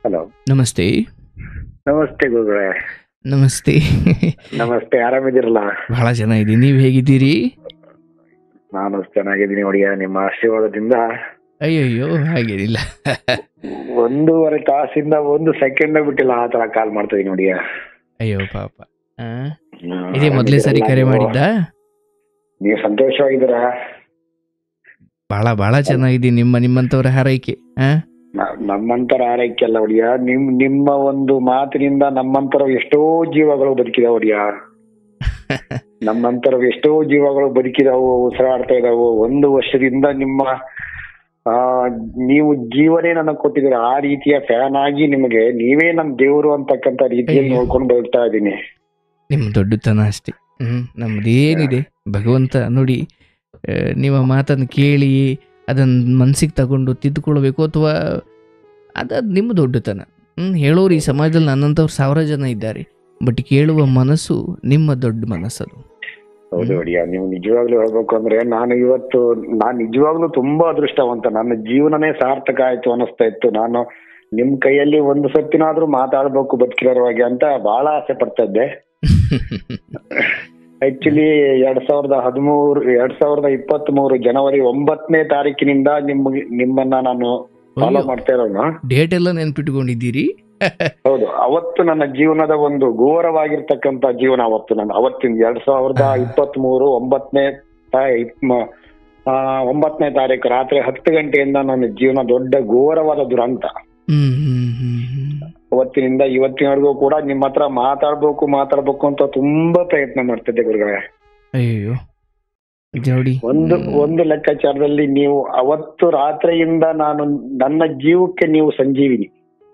Hello ನಮಸ್ತೆ ನಮಸ್ತೆ ಗುರುಗಳೇ ನಮಸ್ತೆ ನಮಸ್ತೆ ಆರಾಮಿದ್ದೀರಲ್ಲ ಬಹಳ ಚೆನ್ನಾಗಿದ್ದೀನಿ ನೀವು ಹೇಗಿದ್ದೀರಿ ನಾನು ಚೆನ್ನಾಗಿದ್ದೀನಿ ಒಡಿಯ ನಿಮ್ಮ ಆಶೀರ್ವಾದದಿಂದ ಅಯ್ಯಯ್ಯೋ ಹಾಗೇನಿಲ್ಲ ಒಂದೂವರೆ ತಾಸಿಂದ ಒಂದು ಸೆಕೆಂಡ್ ಬಿಟ್ಟಿಲ್ಲ ಆ ತರ ಕಾಲ್ ಮಾಡ್ತಾ ಇದೀನಿ ನೋಡಿಯ ಅಯ್ಯೋ ಪಾಪ ಆ? ಇದೇ ಮೊದಲೇ ಸರಿ ಕರೆ ಮಾಡಿದ್ದ ನೀವು ಸಂತೋಷವಾಗಿದ್ದೀರಾ ಬಹಳ ಬಹಳ ಚೆನ್ನಾಗಿದ್ದೀನಿ ನಿಮ್ಮ ನಿಮ್ಮಂತವ್ರ ಹಾರೈಕೆ ಆ? ನ- ನಮ್ಮಂತರ ಆರೈಕೆ ಅಲ್ಲ ಒಡಿಯ ನಿಮ್ ನಿಮ್ಮ ಒಂದು ಮಾತಿನಿಂದ ನಮ್ಮಂತರ ಎಷ್ಟೋ ಜೀವಗಳು ಬದುಕಿದಾವ ಒಡಿಯ ನಮ್ಮಂತರ ಎಷ್ಟೋ ಜೀವಗಳು ಬದುಕಿದಾವು ಉಸಿರಾಡ್ತಾ ಇದಾವು ಒಂದು ವರ್ಷದಿಂದ ನಿಮ್ಮ ಆ ನೀವು ಜೀವನೇ ನನಗೆ ಕೊಟ್ಟಿದ್ದೀರ ಆ ರೀತಿಯ ಫ್ಯಾನ್ ಆಗಿ ನಿಮಗೆ ನೀವೇ ನಮ್ ದೇವರು ಅಂತಕ್ಕಂತ ರೀತಿಯಲ್ಲಿ ಅಯ್ಯೋ. ನೋಡ್ಕೊಂಡು ಬದುಕ್ತಾ ಇದ್ದೀನಿ ನಿಮ್ಮ ದೊಡ್ಡತನ ಅಷ್ಟೇ ಹ್ಮ್ ನಮ್ದೇನಿದೆ ಭಗವಂತ ನೋಡಿ ಆ, ನಿಮ್ಮ ಮಾತನ್ನು ಕೇಳಿ ಅದನ್ನ ಮನ್ಸಿಗೆ ತಗೊಂಡು ತಿದ್ದುಕೊಳ್ಬೇಕು ಅಥವಾ ಅದ ನಿಮ್ಮ ದೊಡ್ಡತನ ಹ್ಮ್ ಹೇಳೋರು ಈ ಸಮಾಜದಲ್ಲಿ ನನ್ನಂಥವ್ರು ಸಾವಿರ ಜನ ಇದ್ದಾರೆ ಬಟ್ ಕೇಳುವ ಮನಸ್ಸು ನಿಮ್ಮ ದೊಡ್ಡ ಮನಸ್ಸದು ಹೌದು ಒಡಿಯ ನೀವು ನಿಜವಾಗ್ಲೂ ಹೇಳ್ಬೇಕು ಅಂದ್ರೆ ನಾನು ಇವತ್ತು ನಾನ್ ನಿಜವಾಗ್ಲೂ ತುಂಬಾ ಅದೃಷ್ಟವಂತ ನನ್ನ ಜೀವನನೇ ಸಾರ್ಥಕ ಆಯ್ತು ಅನಿಸ್ತಾ ಇತ್ತು ನಾನು ನಿಮ್ ಕೈಯಲ್ಲಿ ಒಂದು ಸತ್ತಿನಾದ್ರೂ ಮಾತಾಡ್ಬೇಕು ಬದುಕಿರೋವಾಗಿ ಅಂತ ಬಹಳ ಆಸೆ ಪಡ್ತಾ ಇದ್ದೆ ಆಕ್ಚುಲಿ ಎರಡ್ ಸಾವಿರದ ಹದಿಮೂರು ಎರಡ್ ಸಾವಿರದ ಇಪ್ಪತ್ತ್ ಮೂರು ಜನವರಿ ಒಂಬತ್ತನೇ ತಾರೀಕಿನಿಂದ ನಿಮ್ಗೆ ನಿಮ್ಮನ್ನ ನಾನು ಫಾಲೋ ಮಾಡ್ತಾ ಇರೋನು ಡೇಟ್ ಎಲ್ಲ ನೆನ್ಪಿಟ್ಕೊಂಡಿದ್ದೀರಿ ಹೌದು ಅವತ್ತು ನನ್ನ ಜೀವನದ ಒಂದು ಘೋರವಾಗಿರ್ತಕ್ಕಂತ ಜೀವನ ಅವತ್ತು ನಾನು ಅವತ್ತಿನ ಎರಡ್ ಸಾವಿರದ ಇಪ್ಪತ್ತ್ ಮೂರು ಒಂಬತ್ತನೇ ತಾ- ಇಪ್- ಮ- ಆ, ಒಂಬತ್ತನೇ ತಾರೀಕು ರಾತ್ರಿ ಹತ್ತು ಗಂಟೆಯಿಂದ ನನ್ನ ಜೀವನ ದೊಡ್ಡ ಘೋರವಾದ ದುರಂತ ಹ್ಮ್ ಹ್ಮ್ ಹ್ಮ್ ಹ್ಮ್ ಅವತ್ತಿನಿಂದ ಇವತ್ತಿನವರೆಗೂ ಕೂಡ ನಿಮ್ಮ ಹತ್ರ ಮಾತಾಡ್ಬೇಕು ಮಾತಾಡ್ಬೇಕು ಅಂತ ತುಂಬಾ ಪ್ರಯತ್ನ ಮಾಡ್ತಿದ್ದೆ ಗುರುಗಳೇ ಅಯ್ಯೋ ಜೋಡಿ ಒಂದು ಒಂದು ಲೆಕ್ಕಾಚಾರದಲ್ಲಿ ನೀವು ಅವತ್ತು ರಾತ್ರಿಯಿಂದ ನಾನು ನನ್ನ ಜೀವಕ್ಕೆ ನೀವು ಸಂಜೀವಿನಿ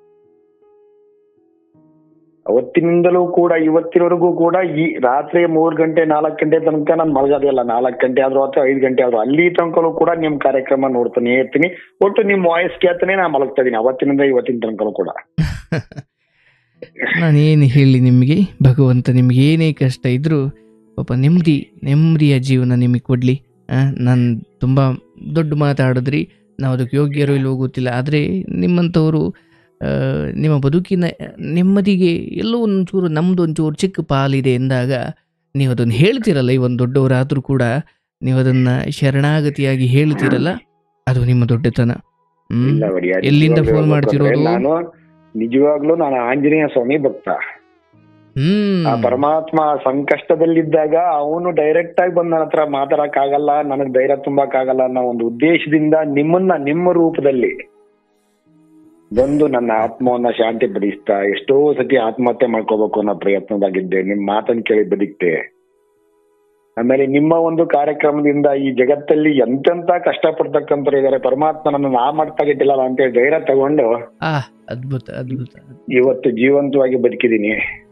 ಅವತ್ತಿನಿಂದಲೂ ಕೂಡ ಇವತ್ತಿನವರೆಗೂ ಕೂಡ ಈ ರಾತ್ರಿ ಮೂರ್ ಗಂಟೆ ನಾಲ್ಕು ಗಂಟೆ ತನಕ ನಾನು ಮಲಗೋದೇ ಇಲ್ಲ ನಾಲ್ಕು ಗಂಟೆ ಆದ್ರೂ ಅಥವಾ ಐದು ಗಂಟೆ ಆದ್ರೂ ಅಲ್ಲಿ ತನಕನೂ ಕೂಡ ನಿಮ್ ಕಾರ್ಯಕ್ರಮ ನೋಡ್ತಾನೆ ಇರ್ತೀನಿ ಒಟ್ಟು ನಿಮ್ ವಾಯ್ಸ್ ಕೇಳ್ತಾನೆ ನಾನು ಮಲಗ್ತಾ ಇದೀನಿ ಅವತ್ತಿನಿಂದ ಇವತ್ತಿನ ತನಕನೂ ಕೂಡ ನಾನೇನು ಹೇಳಿ ನಿಮಗೆ ಭಗವಂತ ನಿಮ್ಗೆ ಏನೇ ಕಷ್ಟ ಇದ್ರೂ ಪಾಪ ನೆಮ್ಮದಿ ನೆಮ್ಮದಿಯ ಜೀವನ ನಿಮಗೆ ಕೊಡಲಿ ನಾನು ತುಂಬ ದೊಡ್ಡ ಮಾತಾಡಿದ್ರಿ ನಾವು ಅದಕ್ಕೆ ಯೋಗ್ಯರೋ ಇಲ್ಲವೋ ಗೊತ್ತಿಲ್ಲ ಆದರೆ ನಿಮ್ಮಂಥವರು ಆ, ನಿಮ್ಮ ಬದುಕಿನ ನೆಮ್ಮದಿಗೆ ಎಲ್ಲೋ ಒಂಚೂರು ನಮ್ಮದು ಒಂಚೂರು ಚಿಕ್ಕ ಪಾಲಿದೆ ಎಂದಾಗ ನೀವು ಅದನ್ನು ಹೇಳ್ತಿರಲ್ಲ ಈ ಒಂದು ದೊಡ್ಡವರಾದರೂ ಕೂಡ ನೀವು ಅದನ್ನು ಶರಣಾಗತಿಯಾಗಿ ಹೇಳ್ತಿರಲ್ಲ ಅದು ನಿಮ್ಮ ದೊಡ್ಡತನ ಹ್ಮ್ ಇಲ್ಲ ಒಡೆಯ, ಎಲ್ಲಿಂದ ನಿಜವಾಗ್ಲೂ ಫೋನ್ ಹೇಳ್ಬೇಕಂದ್ರೆ ಮಾಡ್ತಿರೋದು? ನಾನು ನಿಜವಾಗ್ಲೂ ನಾನು ಆಂಜನೇಯ ಸ್ವಾಮಿ ಭಕ್ತ ಹ್ಮ್ ಆ ಪರಮಾತ್ಮ ಸಂಕಷ್ಟದಲ್ಲಿದ್ದಾಗ ಅವನು ಡೈರೆಕ್ಟ್ ಆಗಿ ಬಂದ್ ನನ್ನ ಹತ್ರ ಮಾತಾಡಕ್ ಆಗಲ್ಲ ನನಗ್ ಧೈರ್ಯ ತುಂಬಕ್ ಆಗಲ್ಲ ಅನ್ನೋ ಒಂದು ಉದ್ದೇಶದಿಂದ ನಿಮ್ಮನ್ನ ನಿಮ್ಮ ರೂಪದಲ್ಲಿ ಬಂದು ನನ್ನ ಆತ್ಮವನ್ನ ಶಾಂತಿ ಪಡಿಸ್ತಾ ಎಷ್ಟೋ ಸತಿ ಆತ್ಮಹತ್ಯೆ ಮಾಡ್ಕೋಬೇಕು ಅನ್ನೋ ಪ್ರಯತ್ನದಾಗಿದ್ದೆ ನಿಮ್ ಮಾತನ್ನ ಕೇಳಿ ಬದುಕ್ತೆ ಆಮೇಲೆ ನಿಮ್ಮ ಒಂದು ಕಾರ್ಯಕ್ರಮದಿಂದ ಈ ಜಗತ್ತಲ್ಲಿ ಎಂತೆಂತ ಕಷ್ಟಪಡ್ತಕ್ಕಂಥವ್ರು ಇದಾರೆ ಪರಮಾತ್ಮ ನನ್ನ ಆ ಮಟ್ಟಾಗಿಟ್ಟಿಲ್ಲ ಅಂತ ಹೇಳಿ ಧೈರ್ಯ ತಗೊಂಡು ಆ ಅದ್ಭುತ ಅದ್ಭುತ ಇವತ್ತು ಜೀವಂತವಾಗಿ ಬದುಕಿದೀನಿ